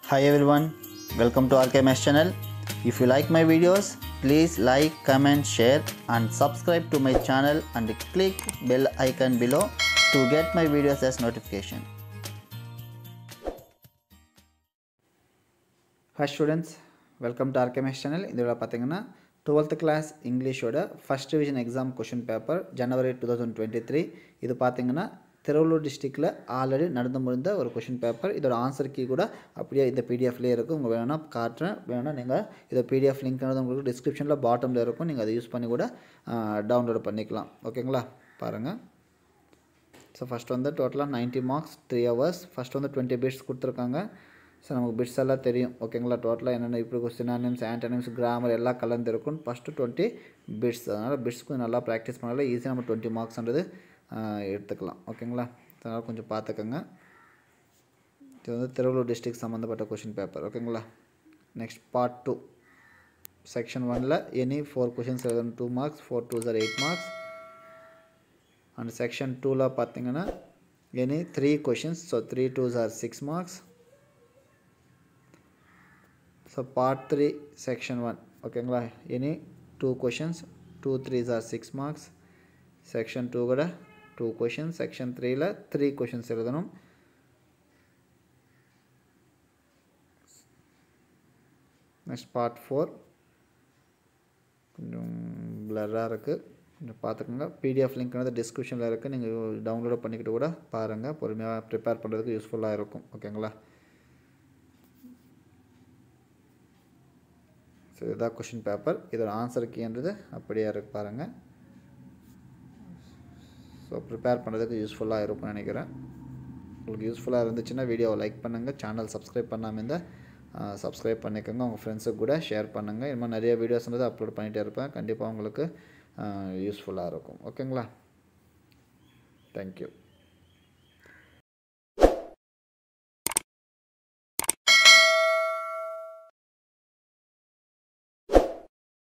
Hi everyone, welcome to RKMS channel. If you like my videos, please like, comment, share and subscribe to my channel and click bell icon below to get my videos as notification. Hi students welcome to ஆர்கேமேஸ் channel இதில் பார்த்தீங்கன்னா twelfth class இங்கிலீஷோட first division exam question paper January two thousand twenty three இது பார்த்தீங்கன்னா திருவள்ளூர் டிஸ்ட்ரிக்டில் already நடந்து முடிந்த ஒரு கொஷின் பேப்பர் இதோட ஆன்சர் கீ கூட அப்படியே இந்த பிடிஎஃப்லேயே இருக்கும் உங்கள் வேணும்னா காட்டுறேன் வேணும்னா நீங்கள் இதை பிடிஎஃப் லிங்க் உங்களுக்கு டிஸ்கிரிப்ஷனில் பாட்டமில் இருக்கும் நீங்கள் அதை யூஸ் பண்ணி கூட டவுன்லோட் பண்ணிக்கலாம் ஓகேங்களா பாருங்கள் ஸோ ஃபஸ்ட் வந்து டோட்டலாக 90 மார்க்ஸ் த்ரீ ஹவர்ஸ் ஃபஸ்ட் வந்து டுவெண்ட்டி பிட்ஸ் கொடுத்துருக்காங்க ஸோ நமக்கு பிட்ஸ் எல்லாம் தெரியும் ஓகேங்களா டோட்டலாக என்னென்ன இப்படி சினானிம்ஸ் ஆன்டனிம்ஸ் கிராமர் எல்லாம் கலந்துருக்கும் ஃபஸ்ட்டு டுவெண்ட்டி பிட்ஸ் அதனால் பிட்ஸ் கொஞ்சம் நல்லா ப்ராக்டிஸ் பண்ணால ஈஸியாக நம்ம டுவெண்ட்டி மார்க்ஸ்ன்றது எடுத்துக்கலாம் ஓகேங்களா அதனால் கொஞ்சம் பார்த்துக்கோங்க இது வந்து திருவள்ளூர் டிஸ்ட்ரிக்ட் சம்மந்தப்பட்ட கொஷின் பேப்பர் ஓகேங்களா நெக்ஸ்ட் பார்ட் டூ செக்ஷன் ஒனில் எனி ஃபோர் கொஷின்ஸ் எழுதணும் two marks four twos are eight marks and section டூவில் பார்த்தீங்கன்னா any three questions so three twos are six marks so part three section one ஓகேங்களா any two questions two threes are six marks section two கூட two questions section த்ரீயில் three questions எழுதணும் next part four கொஞ்சம் பிளராக இருக்குது கொஞ்சம் பார்த்துக்கோங்க PDF link வந்து டிஸ்கிரிப்ஷனில் இருக்குது நீங்கள் டவுன்லோட் பண்ணிக்கிட்டு கூட பாருங்கள் பொறுமையாக ப்ரிப்பேர் பண்ணுறதுக்கு யூஸ்ஃபுல்லாக இருக்கும் ஓகேங்களா ஸோ இதுதான் கொஷின் பேப்பர் இதோட ஆன்சர் கீன்றது அப்படியே இருக்கு பாருங்கள் ஸோ ப்ரிப்பேர் பண்ணுறதுக்கு யூஸ்ஃபுல்லாக இருக்கும்னு நினைக்கிறேன் உங்களுக்கு யூஸ்ஃபுல்லாக இருந்துச்சுன்னா வீடியோவை லைக் பண்ணுங்கள் சேனல் சப்ஸ்கிரைப் பண்ணாமல் இருந்தால் சப்ஸ்கிரைப் பண்ணிக்கோங்க உங்கள் ஃப்ரெண்ட்ஸுக்கு கூட ஷேர் பண்ணுங்கள் இது மாதிரி நிறைய வீடியோஸ் வந்து அப்லோட் பண்ணிகிட்டே இருப்பேன் கண்டிப்பாக உங்களுக்கு யூஸ்ஃபுல்லாக இருக்கும் ஓகேங்களா தேங்க்யூ